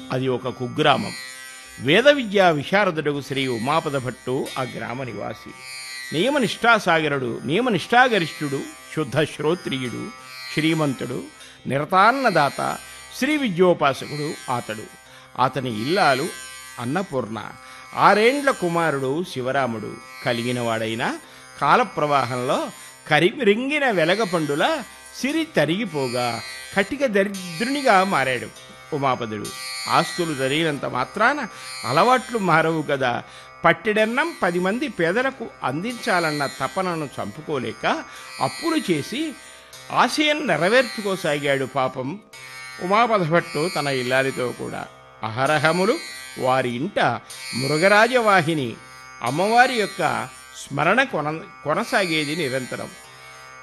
అది ఒక కుగ్రామం వేద విద్యా విశారదుడు శ్రీ ఉమాపద భట్టు ఆ గ్రామ నివాసి నియమనిష్టాసాగరుడు నియమనిష్టాగరిష్ఠుడు శుద్ధ శ్రోత్రియుడు శ్రీమంతుడు నిరతాన్నదాత శ్రీ విద్యోపాసకుడు అతడు అతని ఇల్లాలు అన్నపూర్ణ ఆరేండ్ల కుమారుడు శివరాముడు కలిగినవాడైన కాలప్రవాహంలో కరిమిరింగిన వెలగపండుల సిరి తరిగిపోగా కటిక దరిద్రునిగా మారాడు ఉమాపదుడు ఆస్తులు జరిగినంత మాత్రాన అలవాట్లు మారవు కదా పట్టెడన్నం పది మంది పేదలకు అందించాలన్న తపనను చంపుకోలేక అప్పులు చేసి ఆశయం నెరవేర్చుకోసాగాడు పాపం ఉమాపదభట్టు తన ఇల్లాలితో కూడా అహరహములు వారి ఇంట మృగరాజవాహిని అమ్మవారి యొక్క స్మరణ కొన కొనసాగేది నిరంతరం